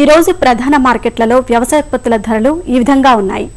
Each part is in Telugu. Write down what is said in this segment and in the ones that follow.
రోజు ప్రధాన మార్కెట్లలో వ్యవసాయోత్పత్తుల ధరలు ఈ విధంగా ఉన్నాయి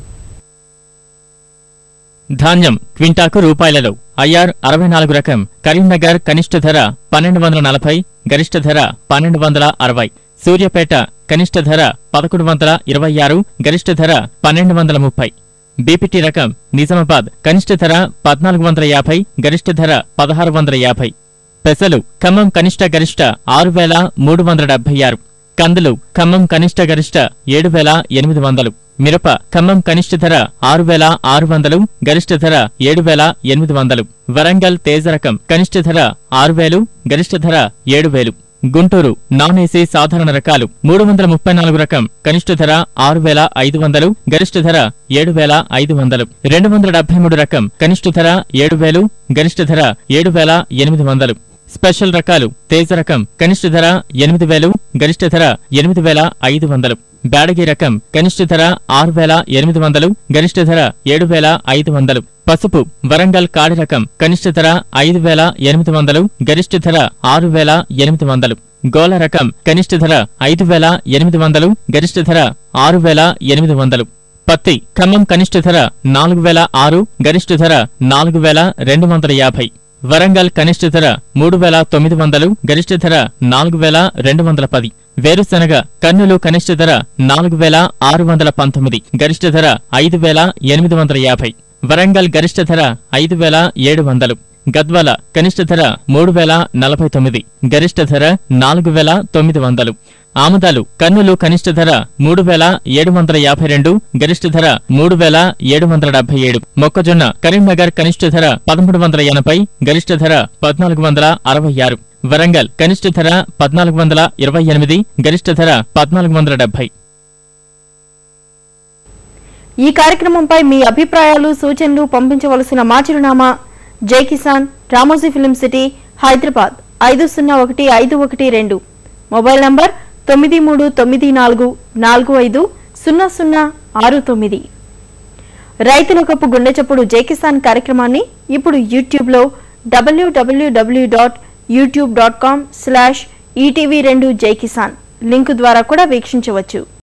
ధాన్యం క్వింటాకు రూపాయలలో ఐఆర్ అరవై నాలుగు రకం కరీంనగర్ కనిష్ట ధర పన్నెండు వందల నలభై గరిష్ట ధర పన్నెండు వందల అరవై సూర్యాపేట కనిష్ట ధర పదకొండు వందల ఇరవై ఆరు గరిష్ట ధర పన్నెండు వందల ముప్పై బీపీటీ రకం నిజామాబాద్ కనిష్ట ధర పద్నాలుగు వందల యాభై గరిష్ట ధర పదహారు వందల యాభై పెసలు ఖమ్మం కనిష్ట గరిష్ట ఆరు వేల మూడు వందల డెబ్బై ఆరు కందులు ఖమ్మం కనిష్ట గరిష్ట ఏడు వేల ఎనిమిది వందలు మిరప ఖమ్మం కనిష్ట ధర ఆరు వేల ఆరు వందలు గరిష్ట ధర ఏడు వేల ఎనిమిది వందలు వరంగల్ తేజ రకం కనిష్ట ధర ఆరు వేలు గరిష్ట ధర ఏడు వేలు గుంటూరు నాన్ ఏసీ సాధారణ రకాలు మూడు వందల ముప్పై నాలుగు రకం కనిష్ట ధర ఆరు వేల ఐదు వందలు గరిష్ట ధర ఏడు వేల ఐదు వందలు రెండు వందల డెబ్బై మూడు రకం కనిష్ట ధర ఏడు వేలు గరిష్ట ధర ఏడు వేల ఎనిమిది వందలు స్పెషల్ రకాలు తేజ రకం కనిష్ట ధర ఎనిమిది వేలు గరిష్ట ధర ఎనిమిది వేల ఐదు వందలు బ్యాడగి రకం కనిష్ట ధర ఆరు వేల ఎనిమిది వందలు గరిష్ట ధర ఏడు వేల ఐదు వందలు పసుపు వరంగల్ కాడి రకం కనిష్ట ధర ఐదు వేల ఎనిమిది వందలు గరిష్ట ధర ఆరు వేల ఎనిమిది వందలు గోల రకం కనిష్ట ధర ఐదు వేల ఎనిమిది వందలు గరిష్ట ధర ఆరు వేల ఎనిమిది వందలు పత్తి ఖమ్మం కనిష్ట ధర నాలుగు వేల ఆరు గరిష్ట ధర నాలుగు వేల రెండు వందల యాభై వరంగల్ కనిష్ట ధర మూడు వేల తొమ్మిది వందలు గరిష్ట ధర నాలుగు వేల రెండు వందల పది వేరుశనగ కన్నులు కనిష్ట ధర నాలుగు వేల ఆరు వందల పంతొమ్మిది గరిష్ట ధర ఐదు వేల ఎనిమిది వందల యాభై వరంగల్ గరిష్ట ధర ఐదు వేల ఏడు వందలు గద్వాల కనిష్ట ధర మూడు వేల నలభై తొమ్మిది గరిష్ట ధర నాలుగు వేల తొమ్మిది వందలు ఆముదాలు కన్నులు కనిష్ట ధర మూడు వేల ఏడు వందల యాభై రెండు గరిష్ట ధర మూడు వేల ఏడు వందల డెబ్బై ఏడు మొక్కజొన్న కరీంనగర్ కనిష్ట ధర పదమూడు వందల ఎనభై గరిష్ట ధర పద్నాలుగు వందల అరవై ఆరు వరంగల్ కనిష్ట ధర పద్నాలుగు వందల ఇరవై ఎనిమిది గరిష్ట ధర పద్నాలుగు వందల డెబ్బై ఈ కార్యక్రమంపై మీ అభిప్రాయాలు సూచనలు పంపించవలసిన మా చిరునామా జై కిసాన్ రామోజీ ఫిలిం సిటీ హైదరాబాద్ ఐదు సున్నా ఒకటి ఐదు ఒకటి రెండు మొబైల్ నంబర్ తొమ్మిది మూడు తొమ్మిది నాలుగు నాలుగు ఐదు సున్నా సున్నా ఆరు తొమ్మిది రైతుల కప్పు గుండె చప్పుడు జై కిసాన్ కార్యక్రమాన్ని ఇప్పుడు యూట్యూబ్లో WWW dot YouTube dot com slash ETV రెండు జై కిసాన్ లింకు ద్వారా కూడా వీక్షించవచ్చు